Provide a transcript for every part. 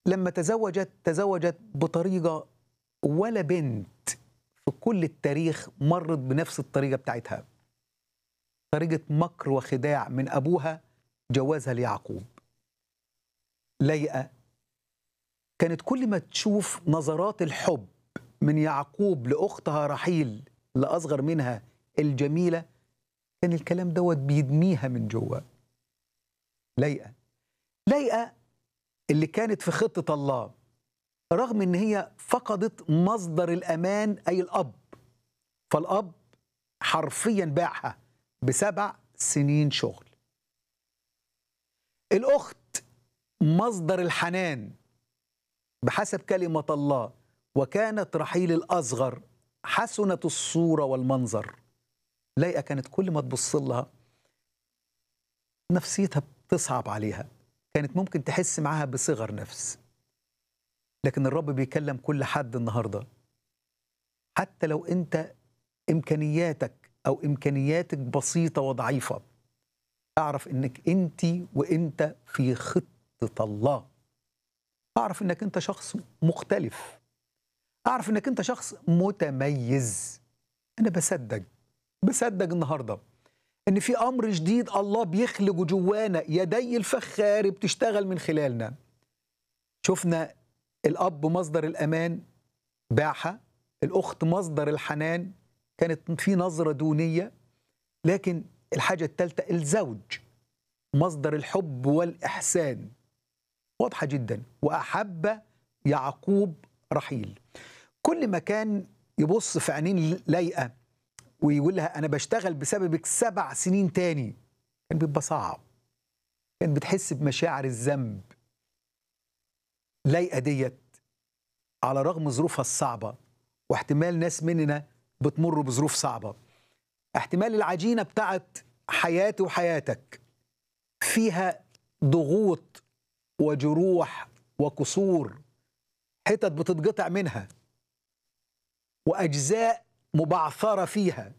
لما تزوجت تزوجت بطريقة ولا بنت في كل التاريخ مرت بنفس الطريقة بتاعتها طريقة مكر وخداع من أبوها جوازها ليعقوب ليئة كانت كل ما تشوف نظرات الحب من يعقوب لأختها رحيل لأصغر منها الجميلة كان الكلام دوت بيدميها من جوه ليئة ليئة اللي كانت في خطة الله رغم ان هي فقدت مصدر الامان اي الاب فالاب حرفيا باعها بسبع سنين شغل الاخت مصدر الحنان بحسب كلمه الله وكانت رحيل الاصغر حسنت الصوره والمنظر لايقه كانت كل ما تبص لها نفسيتها بتصعب عليها كانت ممكن تحس معاها بصغر نفس لكن الرب بيكلم كل حد النهارده حتى لو انت امكانياتك او امكانياتك بسيطه وضعيفه اعرف انك انت وانت في خطه الله اعرف انك انت شخص مختلف اعرف انك انت شخص متميز انا بصدق بصدق النهارده ان في امر جديد الله بيخلقه جوانا يدي الفخار بتشتغل من خلالنا شفنا الاب مصدر الامان باعها الاخت مصدر الحنان كانت في نظره دونيه لكن الحاجه الثالثه الزوج مصدر الحب والاحسان واضحه جدا واحب يعقوب رحيل كل ما كان يبص في عينين لايقه ويقول لها انا بشتغل بسببك سبع سنين تاني كان بيبقى صعب كانت بتحس بمشاعر الذنب لايقه ديت على رغم ظروفها الصعبه واحتمال ناس مننا بتمر بظروف صعبه احتمال العجينه بتاعت حياتي وحياتك فيها ضغوط وجروح وكسور حتت بتتقطع منها واجزاء مبعثره فيها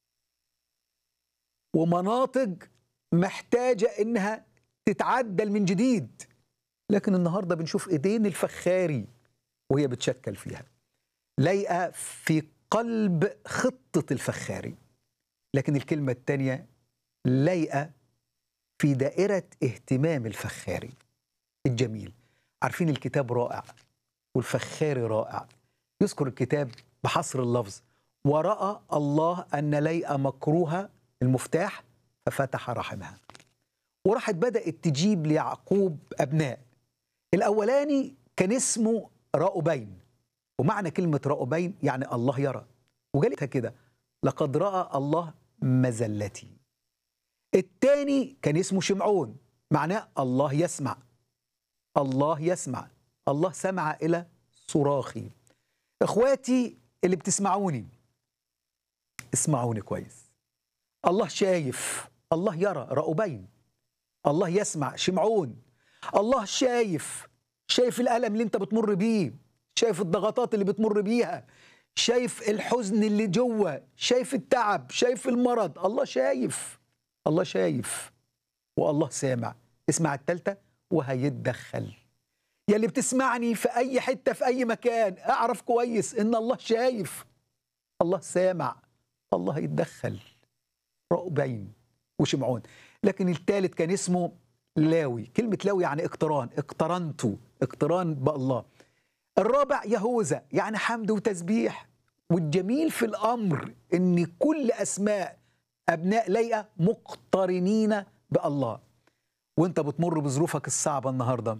ومناطق محتاجه انها تتعدل من جديد لكن النهارده بنشوف ايدين الفخاري وهي بتشكل فيها لايقه في قلب خطه الفخاري لكن الكلمه الثانيه لايقه في دائره اهتمام الفخاري الجميل عارفين الكتاب رائع والفخاري رائع يذكر الكتاب بحصر اللفظ وراى الله ان ليئه مكروهه المفتاح ففتح رحمها وراحت بدات تجيب ليعقوب ابناء الاولاني كان اسمه راؤبين ومعنى كلمه راؤبين يعني الله يرى وقالتها كده لقد راى الله مزلتي الثاني كان اسمه شمعون معناه الله يسمع الله يسمع الله سمع الى صراخي اخواتي اللي بتسمعوني اسمعوني كويس الله شايف الله يرى رأوبين الله يسمع شمعون الله شايف شايف الألم اللي انت بتمر بيه شايف الضغطات اللي بتمر بيها شايف الحزن اللي جوه شايف التعب شايف المرض الله شايف الله شايف والله سامع اسمع التالتة وهيتدخل يا اللي بتسمعني في أي حتة في أي مكان أعرف كويس إن الله شايف الله سامع الله يتدخل رأبين وشمعون لكن الثالث كان اسمه لاوي كلمة لاوي يعني اقتران اقترنته اقتران بالله الرابع يهوذا يعني حمد وتسبيح والجميل في الأمر إن كل أسماء أبناء ليئة مقترنين بالله وانت بتمر بظروفك الصعبة النهاردة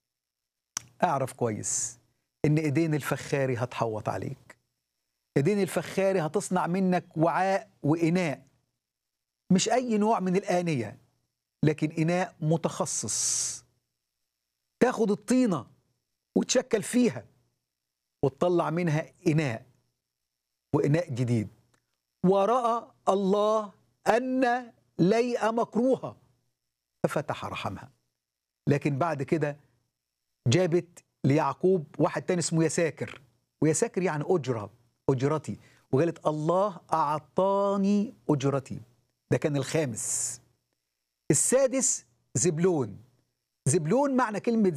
اعرف كويس ان ايدين الفخاري هتحوط عليك ايدين الفخاري هتصنع منك وعاء وإناء مش أي نوع من الآنية لكن إناء متخصص تاخد الطينة وتشكل فيها وتطلع منها إناء وإناء جديد ورأى الله أن ليئة مكروهة ففتح رحمها لكن بعد كده جابت ليعقوب واحد تاني اسمه يساكر ويساكر يعني أجرة أجرتي وقالت الله أعطاني أجرتي ده كان الخامس السادس زبلون زبلون معنى كلمة